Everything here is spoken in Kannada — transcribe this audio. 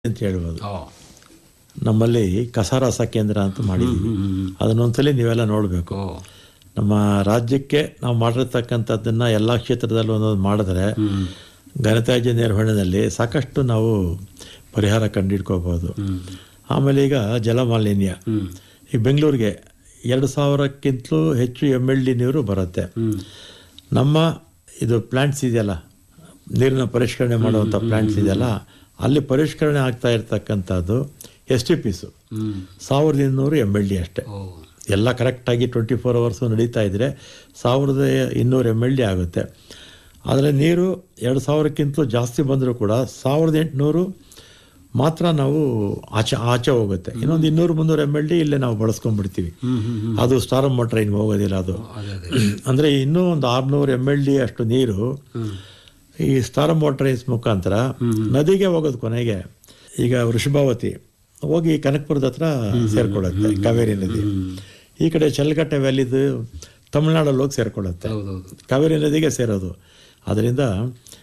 ಅಂತ ಹೇಳ್ಬೋದು ಓ ನಮ್ಮಲ್ಲಿ ಕಸಾರಸ ಕೇಂದ್ರ ಅಂತ ಮಾಡಿದ್ವಿ ಅದನ್ನೊಂದ್ಸಲಿ ನೀವೆಲ್ಲ ನೋಡಬೇಕು ಓ ನಮ್ಮ ರಾಜ್ಯಕ್ಕೆ ನಾವು ಮಾಡಿರ್ತಕ್ಕಂಥದ್ದನ್ನು ಎಲ್ಲ ಕ್ಷೇತ್ರದಲ್ಲೂ ಒಂದೊಂದು ಮಾಡಿದ್ರೆ ಘನತ್ಯಾಜ್ಯ ನಿರ್ವಹಣೆಯಲ್ಲಿ ಸಾಕಷ್ಟು ನಾವು ಪರಿಹಾರ ಕಂಡುಹಿಡ್ಕೋಬೋದು ಆಮೇಲೆ ಈಗ ಜಲಮಾಲಿನ್ಯ ಈ ಬೆಂಗಳೂರಿಗೆ ಎರಡು ಸಾವಿರಕ್ಕಿಂತಲೂ ಹೆಚ್ಚು ಎಮ್ ಎಲ್ ಡಿ ನೀರು ಬರುತ್ತೆ ನಮ್ಮ ಇದು ಪ್ಲ್ಯಾಂಟ್ಸ್ ಇದೆಯಲ್ಲ ನೀರಿನ ಪರಿಷ್ಕರಣೆ ಮಾಡುವಂಥ ಪ್ಲ್ಯಾಂಟ್ಸ್ ಇದೆಯಲ್ಲ ಅಲ್ಲಿ ಪರಿಷ್ಕರಣೆ ಆಗ್ತಾ ಇರ್ತಕ್ಕಂಥದ್ದು ಎಸ್ ಟಿ ಪಿಸು ಸಾವಿರದ ಇನ್ನೂರು ಎಮ್ ಎಲ್ ಡಿ ಅಷ್ಟೇ ಓ ಎಲ್ಲ ಕರೆಕ್ಟಾಗಿ ಟ್ವೆಂಟಿ ಫೋರ್ ಅವರ್ಸು ನಡೀತಾ ಇದ್ದರೆ ಸಾವಿರದ ಇನ್ನೂರು ಎಮ್ ಎಲ್ ಡಿ ಆಗುತ್ತೆ ಆದರೆ ನೀರು ಎರಡು ಸಾವಿರಕ್ಕಿಂತಲೂ ಜಾಸ್ತಿ ಬಂದರೂ ಕೂಡ ಸಾವಿರದ ಎಂಟುನೂರು ಮಾತ್ರ ನಾವು ಆಚೆ ಆಚೆ ಹೋಗುತ್ತೆ ಇನ್ನೊಂದು ಇನ್ನೂರು ಮುನ್ನೂರು ಎಮ್ ಎಲ್ ಡಿ ಇಲ್ಲೇ ನಾವು ಬಳಸ್ಕೊಂಡ್ಬಿಡ್ತೀವಿ ಅದು ಸ್ಟಾರಮ್ ಮೋಟ್ರ್ ಹಿಂಗೆ ಹೋಗೋದಿಲ್ಲ ಅದು ಅದೇ ಅದೇ ಅಂದರೆ ಇನ್ನೂ ಒಂದು ಆರುನೂರು ಎಮ್ ಎಲ್ ಡಿ ಅಷ್ಟು ನೀರು ಈ ಸ್ಟಾರ್ ಮೋಟ್ರೈಸ್ ಮುಖಾಂತರ ನದಿಗೆ ಹೋಗೋದು ಕೊನೆಗೆ ಈಗ ವೃಷಭಾವತಿ ಹೋಗಿ ಕನಕಪುರದ ಹತ್ರ ಸೇರ್ಕೊಳ್ಳುತ್ತೆ ಕಾವೇರಿ ನದಿ ಈ ಕಡೆ ಚಲ್ಕಟ್ಟೆ ವ್ಯಾಲಿದು ತಮಿಳ್ನಾಡಲ್ಲಿ ಹೋಗಿ ಸೇರ್ಕೊಳ್ಳುತ್ತೆ ಹೌದೌದು ಕಾವೇರಿ ನದಿಗೆ ಸೇರೋದು ಅದರಿಂದ